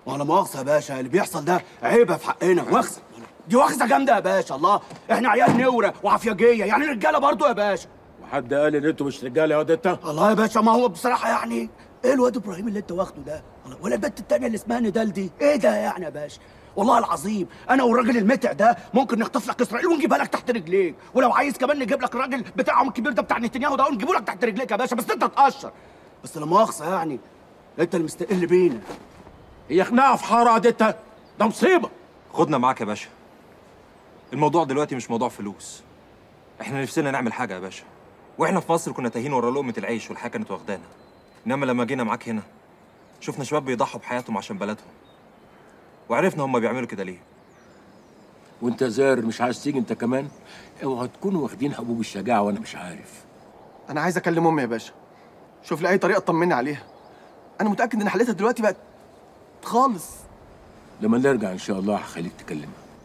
ولا مؤاخذة يا باشا اللي بيحصل ده عيبة في حقنا مؤاخذة دي واخذة جامدة يا باشا الله احنا عيال نورة وعفياجية يعني رجالة برضو يا باشا وحد قال ان انتوا مش رجاله يا واد انت الله يا باشا ما هو بصراحة يعني ايه الواد ابراهيم اللي انت واخده ده الله، ولا البنت التانية اللي اسمها ندال دي ايه ده يعني يا باشا والله العظيم انا والراجل المتع ده ممكن نخطف لك اسرائيل ونجيبها لك تحت رجليك ولو عايز كمان نجيب لك الراجل بتاعهم الكبير ده بتاع نتنياهو ده ونجيبه لك تحت رجليك يا باشا بس انت تقشر بس لا مؤاخذة يعني انت اللي مستقل بينا هي خناقه في حاره يا واد انت ده مصيبه خدنا معاك يا باشا الموضوع دلوقتي مش موضوع فلوس احنا نفسنا نعمل حاجه يا باشا واحنا في مصر كنا تاهين ورا لقمه العيش والحياه كانت واخدانا انما لما جينا معاك هنا شفنا شباب بيضحوا بحياتهم عشان بلدهم وعرفنا هم بيعملوا كده ليه وانت زار مش عايز تيجي انت كمان اوعوا تكونوا واخدين حبوب الشجاعه وانا مش عارف انا عايز اكلم امي يا باشا شوف لي اي طريقه تطمني عليها انا متاكد ان حالتها دلوقتي بقت خالص لما نرجع ان شاء الله هخليك تكلمها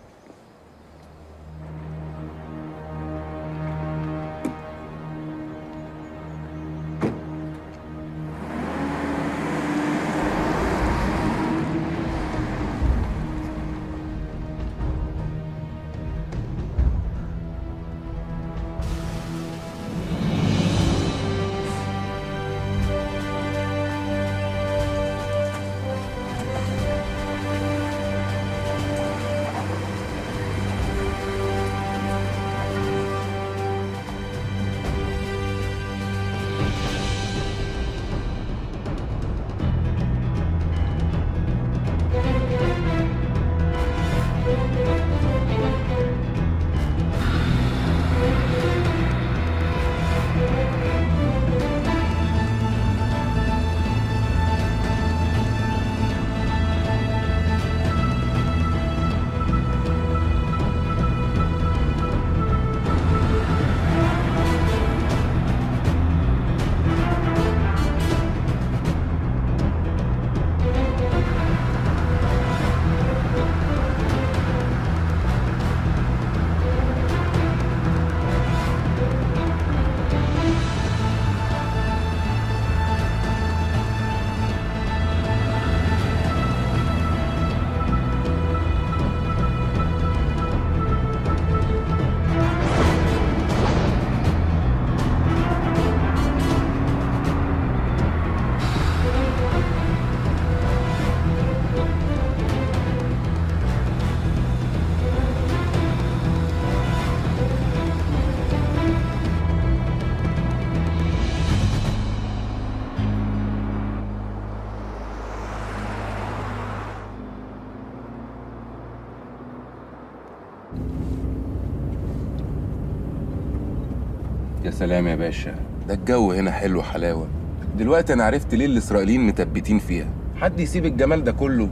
يا سلام يا باشا ده الجو هنا حلو حلاوة دلوقتي أنا عرفت ليه الإسرائيليين متبتين فيها حد يسيب الجمال ده كله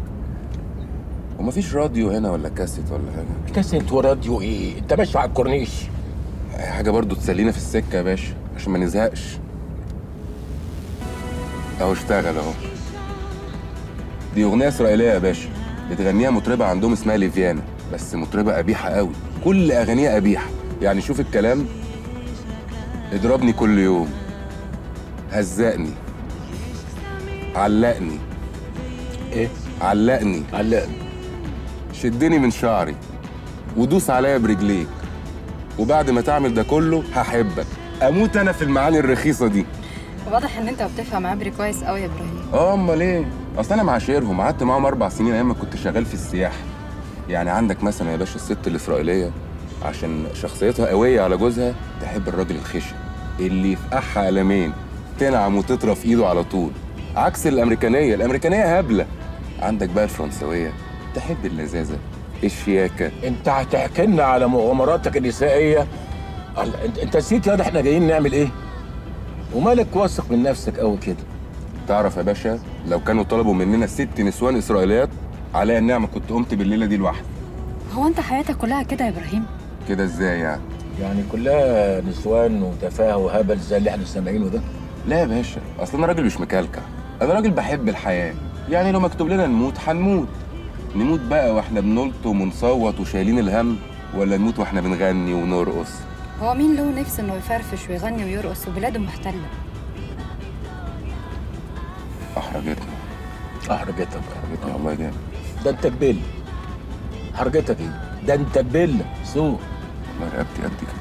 ومفيش راديو هنا ولا كاسيت ولا حاجة كاسيت وراديو ايه انت ماشي على الكورنيش أي حاجة برضو تسلينا في السكة يا باشا عشان ما نزهقش أهو اشتغل أهو دي أغنية إسرائيلية يا باشا بتغنيها مطربة عندهم اسمها ليفيانا بس مطربة قبيحة قوي كل أغانيها قبيحة يعني شوف الكلام اضربني كل يوم هزقني علقني ايه علقني علقني شدني من شعري ودوس عليا برجليك وبعد ما تعمل ده كله هحبك اموت انا في المعاني الرخيصه دي واضح ان انت بتفهم عبري كويس قوي يا ابراهيم اه امال ايه اصل انا معاشرهم قعدت معاهم اربع سنين ايام ما كنت شغال في السياحه يعني عندك مثلا يا باشا الست الاسرائيليه عشان شخصيتها قويه على جوزها تحب الراجل الخشن اللي يفقعها قلمين تنعم وتطرف ايده على طول عكس الامريكانيه الامريكانيه هبله عندك بقى الفرنسويه تحب اللذاذه الشياكه انت هتحكي لنا على مغامراتك النسائيه الله، انت انت نسيت يا ده احنا جايين نعمل ايه ومالك واثق من نفسك قوي كده تعرف يا باشا لو كانوا طلبوا مننا ست نسوان اسرائيليات عليا النعمه كنت قمت بالليله دي لوحدي هو انت حياتك كلها كده يا ابراهيم كده ازاي يعني يعني كلها نسوان وتفاهه وهبل زي اللي احنا سامعينه ده لا يا باشا اصل انا راجل مش مكلكع انا راجل بحب الحياه يعني لو مكتوب لنا نموت هنموت نموت بقى واحنا بنلطم ونصوت وشايلين الهم ولا نموت واحنا بنغني ونرقص هو مين له نفس انه يفرفش ويغني ويرقص وبلاده محتله احرجتنا اه حرجتك اه والله جامد ده انت بيل حرجتك ايه ده انت بيل سوق والله رقبتي قد كده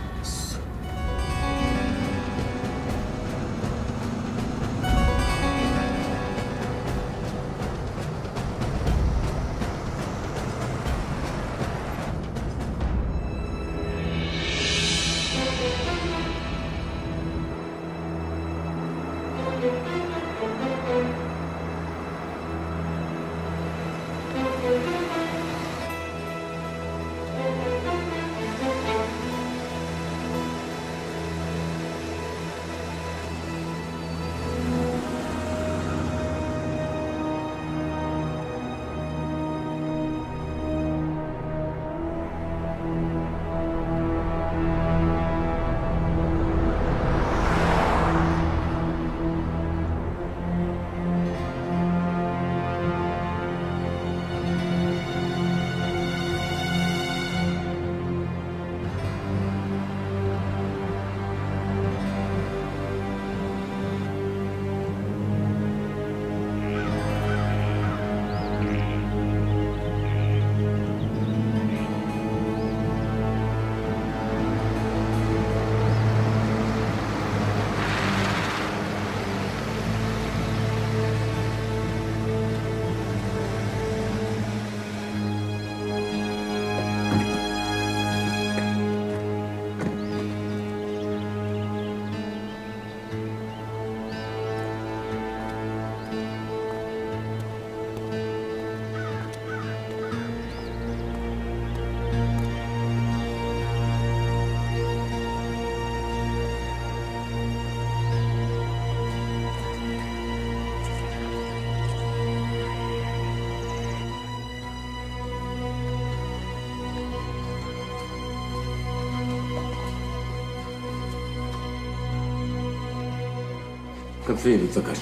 كان فين الذكر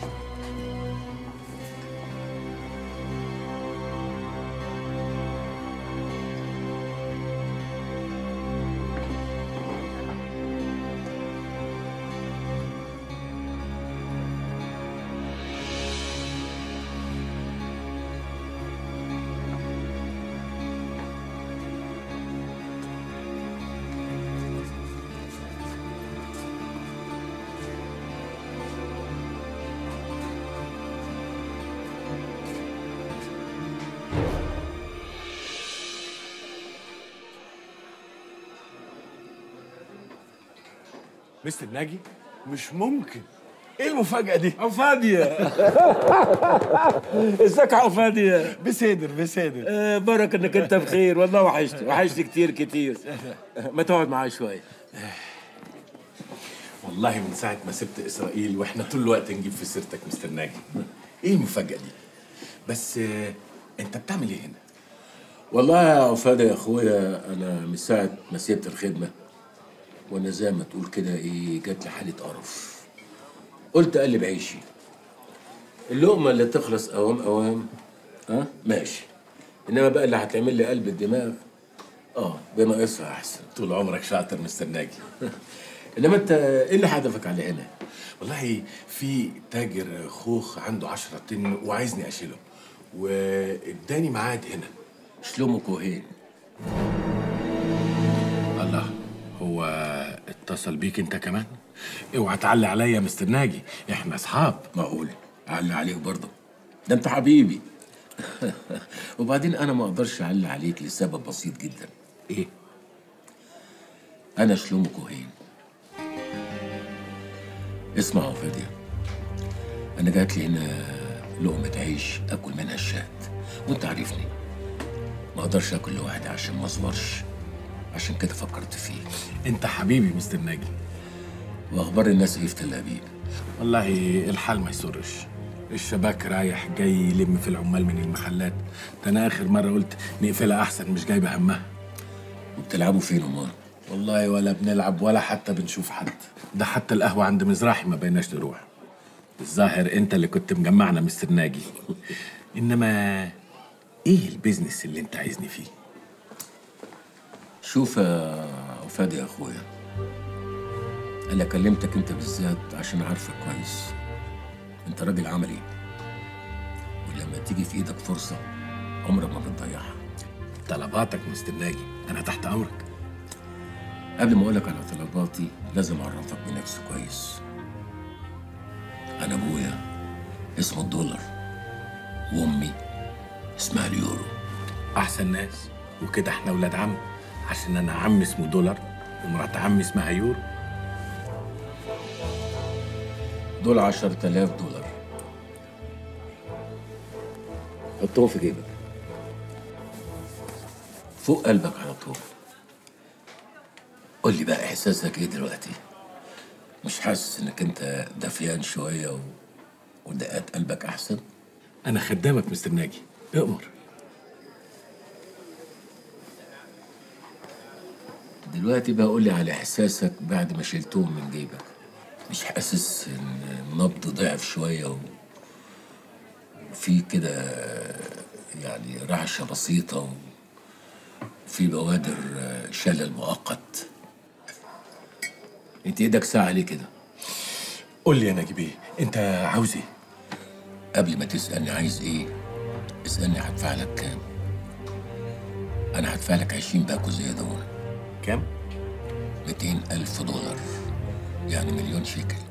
مستر ناجي مش ممكن ايه المفاجأة دي؟ عفادية ازيك يا عفادية؟ بسادر بسادر آه برك انك انت بخير والله وحشت وحشت كتير كتير ما تقعد معايا شوية والله من ساعة ما سبت إسرائيل وإحنا طول الوقت نجيب في سيرتك مستر ناجي إيه المفاجأة دي؟ بس آه، أنت بتعمل إيه هنا؟ والله يا عفادة يا اخويا انا من ساعة ما سبت الخدمة وانا زي ما تقول كده ايه جات لي حالة قرف قلت اقلب عيشي اللقمة اللي تخلص اوام اوام ها ماشي انما بقى اللي هتعمل لي قلب الدماغ اه بناقصها احسن طول عمرك شاطر مستر ناجي انما انت ايه اللي هدفك على هنا والله في تاجر خوخ عنده عشرة طن وعايزني أشيله واداني ميعاد هنا شلومو كوهين الله هو اتصل بيك انت كمان اوعى تعلي عليا يا مستر ناجي احنا اصحاب معقول اعلي عليك برضه ده انت حبيبي وبعدين انا ما اقدرش اعلي عليك لسبب بسيط جدا ايه انا شلومو كوهين اسمع يا فادية انا جات لي هنا لقمة عيش اكل منها الشهد وانت عارفني ما اقدرش اكل لوحدي عشان ما اصبرش عشان كده فكرت فيك انت حبيبي مستر ناجي واخبار الناس ايه في تل ابيب والله الحال ما يسرش الشباك رايح جاي يلم في العمال من المحلات ده انا اخر مره قلت نقفلها احسن مش جايبه همها وبتلعبوا فين امال والله ولا بنلعب ولا حتى بنشوف حد ده حتى القهوه عند مزراحي ما بيناش نروح الظاهر انت اللي كنت مجمعنا مستر ناجي انما ايه البيزنس اللي انت عايزني فيه شوف يا فادي يا اخويا انا كلمتك انت بالذات عشان عارفك كويس انت راجل عملي ولما لما تيجي في ايدك فرصه عمرك ما بتضيعها طلباتك مستر ناجي انا تحت امرك قبل ما اقولك على طلباتي لازم اعرفك بنفسي كويس انا ابويا اسمه الدولار وامي اسمها اليورو احسن ناس وكده احنا ولاد عم عشان انا عم اسمه دولار ومرات عمي اسمها يورو دول عشرة آلاف دولار حطهم في جيبك فوق قلبك على طول قول لي بقى احساسك ايه دلوقتي مش حاسس انك انت دفيان شويه و... ودقات قلبك احسن انا خدامك مستر ناجي اؤمر دلوقتي بقى قول لي على احساسك بعد ما شلتهم من جيبك مش حاسس ان النبض ضعف شويه و... وفي كده يعني رعشه بسيطه و... وفي بوادر شلل مؤقت انت ايدك ساعه ليه كده قول لي يا ناجي بيه انت عاوز ايه قبل ما تسالني عايز ايه اسالني هدفع لك كام انا هدفع لك 20 باكو زي دول كام 200 ألف دولار يعني مليون شيكل